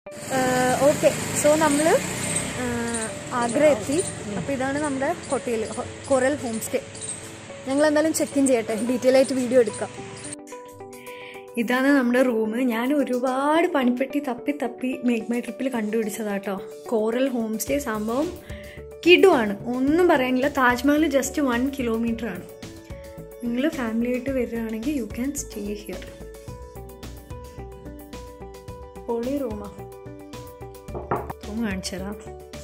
Okay so നമ്മൾ ആഗ്ര എത്തി അപ്പോൾ ഇതാണ് നമ്മുടെ ഹോട്ടൽ കൊറൽ ഹോം സ്റ്റേ ഞങ്ങൾ എന്തായാലും ചെക്ക് ഇൻ ചെയ്യട്ടെ ഡീറ്റെയിൽ ആയിട്ട് വീഡിയോ എടുക്കാം ഇതാണ് നമ്മുടെ റൂം ഞാൻ ഒരുപാട് പണിപ്പെട്ടി തപ്പി തപ്പി മേക്ക് മൈ ട്രിപ്പിൽ കണ്ടുപിടിച്ചതാട്ടോ കോറൽ ഹോം സ്റ്റേ സംഭവം കിടുവാണ് ഒന്നും പറയാനില്ല താജ്മഹൽ ജസ്റ്റ് വൺ കിലോമീറ്റർ ആണ് നിങ്ങൾ ഫാമിലി ആയിട്ട് വരികയാണെങ്കിൽ യു ക്യാൻ സ്റ്റേ ഹിയർ പൊളി റൂമാ റൂം കാണിച്ചു തരാം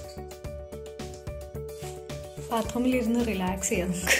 ബാത്റൂമിലിരുന്ന് റിലാക്സ് ചെയ്യാം നമുക്ക്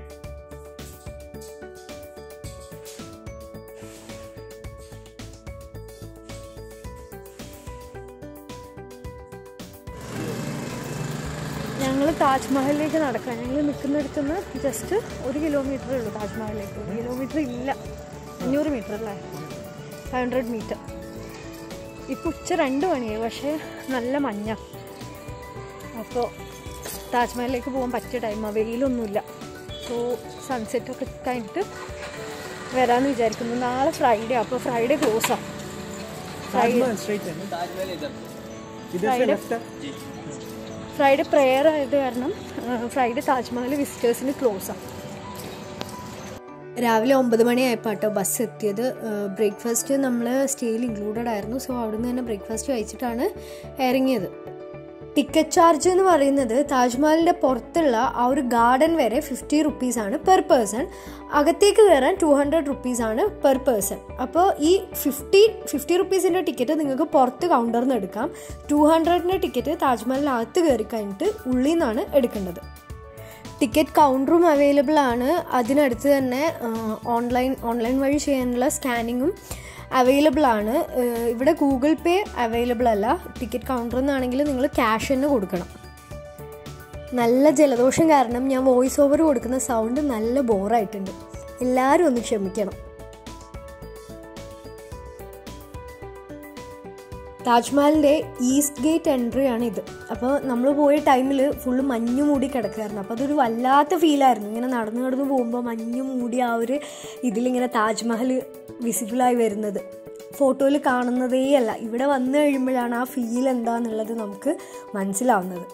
ഞങ്ങൾ താജ്മഹലിലേക്ക് നടക്കാം ഞങ്ങൾ നിൽക്കുന്നിടത്തു നിന്ന് ജസ്റ്റ് ഒരു കിലോമീറ്ററേ ഉള്ളൂ താജ്മഹലിലേക്ക് ഒരു കിലോമീറ്റർ ഇല്ല അഞ്ഞൂറ് മീറ്റർ അല്ലേ ഫൈവ് ഹൺഡ്രഡ് മീറ്റർ ഇപ്പോൾ ഉച്ച രണ്ട് മണിയായി പക്ഷേ നല്ല മഞ്ഞ അപ്പോൾ താജ്മഹലിലേക്ക് പോകാൻ പറ്റിയ ടൈമാണ് വെയിലൊന്നുമില്ല സോ സൺസെറ്റ് ഒക്കെ കഴിഞ്ഞിട്ട് വരാമെന്ന് വിചാരിക്കുന്നു നാളെ ഫ്രൈഡേ അപ്പോൾ ഫ്രൈഡേ ക്ലോസാണ് ഫ്രൈഡേ ഫ്രൈഡേ ഫ്രൈഡേ പ്രെയർ ആയത് കാരണം ഫ്രൈഡേ താജ്മഹൽ വിസിറ്റേഴ്സിന് ക്ലോസാണ് രാവിലെ ഒമ്പത് മണിയായപ്പോൾ കേട്ടോ ബസ് എത്തിയത് ബ്രേക്ക്ഫാസ്റ്റ് നമ്മൾ സ്റ്റേയിൽ ഇൻക്ലൂഡഡ് ആയിരുന്നു സോ അവിടുന്ന് തന്നെ ബ്രേക്ക്ഫാസ്റ്റ് കഴിച്ചിട്ടാണ് ഇറങ്ങിയത് ടിക്കറ്റ് ചാർജ് എന്ന് പറയുന്നത് താജ്മഹലിൻ്റെ പുറത്തുള്ള ആ ഒരു ഗാർഡൻ വരെ ഫിഫ്റ്റി റുപ്പീസാണ് പെർ പേഴ്സൺ അകത്തേക്ക് കയറാൻ ടു ഹൺഡ്രഡ് റുപ്പീസാണ് പെർ പേഴ്സൺ അപ്പോൾ ഈ ഫിഫ്റ്റി ഫിഫ്റ്റി റുപ്പീസിൻ്റെ ടിക്കറ്റ് നിങ്ങൾക്ക് പുറത്ത് കൗണ്ടറിൽ നിന്ന് എടുക്കാം ടു ഹൺഡ്രഡിൻ്റെ ടിക്കറ്റ് താജ്മഹലിനകത്ത് കയറി കഴിഞ്ഞിട്ട് ഉള്ളിൽ നിന്നാണ് എടുക്കേണ്ടത് ടിക്കറ്റ് കൗണ്ടറും അവൈലബിൾ ആണ് അതിനടുത്ത് തന്നെ ഓൺലൈൻ ഓൺലൈൻ വഴി ചെയ്യാനുള്ള സ്കാനിങ്ങും അവൈലബിൾ ആണ് ഇവിടെ ഗൂഗിൾ പേ അവൈലബിൾ അല്ല ടിക്കറ്റ് കൗണ്ടറിൽ നിന്നാണെങ്കിൽ നിങ്ങൾ ക്യാഷ് തന്നെ കൊടുക്കണം നല്ല ജലദോഷം കാരണം ഞാൻ വോയിസ് ഓവർ കൊടുക്കുന്ന സൗണ്ട് നല്ല ബോറായിട്ടുണ്ട് എല്ലാവരും ഒന്ന് ക്ഷമിക്കണം താജ്മഹലിൻ്റെ ഈസ്റ്റ് ഗേറ്റ് എൻട്രി ആണ് ഇത് അപ്പോൾ നമ്മൾ പോയ ടൈമിൽ ഫുള്ള് മഞ്ഞ് മൂടി കിടക്കുകയായിരുന്നു അപ്പോൾ അതൊരു വല്ലാത്ത ഫീലായിരുന്നു ഇങ്ങനെ നടന്നു നടന്ന് പോകുമ്പോൾ മഞ്ഞ് മൂടി ആ ഒരു ഇതിലിങ്ങനെ താജ്മഹൽ വിസിബിളായി വരുന്നത് ഫോട്ടോയിൽ കാണുന്നതേ അല്ല ഇവിടെ വന്നു കഴിയുമ്പോഴാണ് ആ ഫീൽ എന്താണെന്നുള്ളത് നമുക്ക് മനസ്സിലാവുന്നത്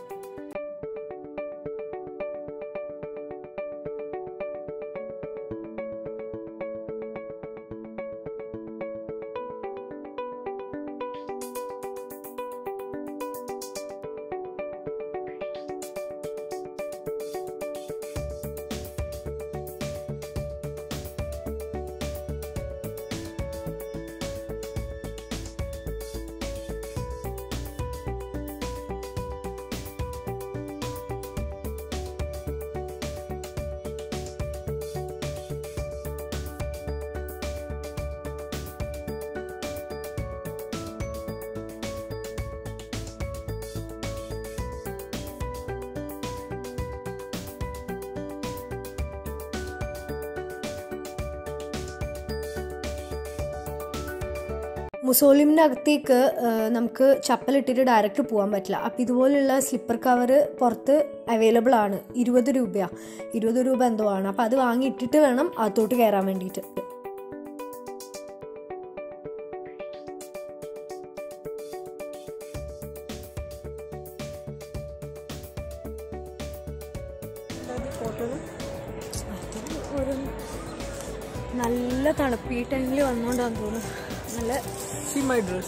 മുസോളിമിൻ്റെ അകത്തേക്ക് നമുക്ക് ചപ്പലിട്ടിട്ട് ഡയറക്റ്റ് പോകാൻ പറ്റില്ല അപ്പം ഇതുപോലുള്ള സ്ലിപ്പർ കവർ പുറത്ത് അവൈലബിൾ ആണ് ഇരുപത് രൂപയാണ് ഇരുപത് രൂപ എന്തോ ആണ് അപ്പം അത് വാങ്ങി ഇട്ടിട്ട് വേണം അകത്തോട്ട് കയറാൻ വേണ്ടിയിട്ട് ഒരു നല്ല തണുപ്പ് ഈ ടൈമിൽ വന്നോണ്ടാന്ന് തോന്നുന്നു നല്ല See my dress.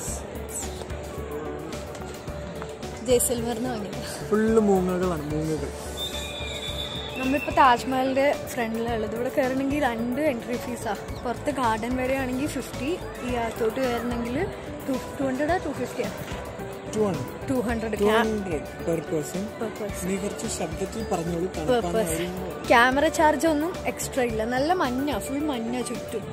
ജയ്സൽമറിന് വാങ്ങിയത് ഫുള്ള് മൂങ്ങകളാണ് മൂങ്ങകൾ നമ്മളിപ്പോൾ താജ്മഹലിൻ്റെ ഫ്രണ്ടിലുള്ളത് ഇവിടെ കയറണമെങ്കിൽ രണ്ട് എൻട്രി ഫീസാണ് പുറത്ത് ഗാർഡൻ വരെ ആണെങ്കിൽ ഫിഫ്റ്റി ഈ അകത്തോട്ട് കയറണമെങ്കിൽ ടു ടു ഹൺഡ്രഡാ ടു ഫിഫ്റ്റിയാ two hundred two hundred two hundred per person purpose നീ കുറച്ച് ശബ്ദത്തിൽ പറഞ്ഞോളൂ പേർപ്പസ് ക്യാമറ ചാർജ് ഒന്നും എക്സ്ട്രാ ഇല്ല നല്ല മഞ്ഞ ഫുൾ മഞ്ഞ ചുറ്റും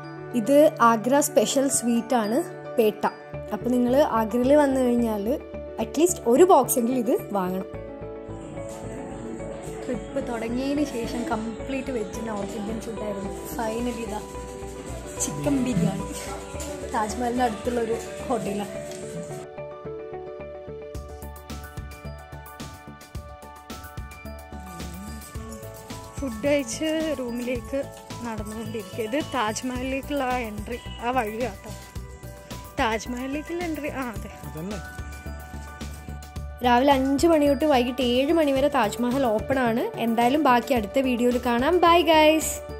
ഇത് ആഗ്ര സ്പെഷ്യൽ സ്വീറ്റ് ആണ് പേട്ട അപ്പോൾ നിങ്ങൾ ആഗ്രയിൽ വന്നു കഴിഞ്ഞാൽ അറ്റ്ലീസ്റ്റ് ഒരു ബോക്സ് എങ്കിലും ഇത് വാങ്ങണം ട്രിപ്പ് തുടങ്ങിയതിന് ശേഷം കംപ്ലീറ്റ് വെജ് നോർത്ത് ഇന്ത്യൻ ഫുഡായിരുന്നു ഫൈനലി ഇതാ ചിക്കൻ ബിരിയാണി താജ്മഹലിൻ്റെ അടുത്തുള്ളൊരു ഹോട്ടലാണ് ഫുഡ് കഴിച്ച് റൂമിലേക്ക് നടന്നുകൊണ്ടിരിക്കുക ഇത് താജ്മഹലിലേക്കുള്ള ആ എൻട്രി ആ വഴി കേട്ടോ താജ്മഹലിലേക്കുള്ള എൻട്രി ആ അതെ അതന്നെ രാവിലെ അഞ്ച് മണി തൊട്ട് വൈകിട്ട് ഏഴ് മണി വരെ താജ്മഹൽ ഓപ്പൺ ആണ് എന്തായാലും ബാക്കി അടുത്ത വീഡിയോയിൽ കാണാം ബൈ ഗൈസ്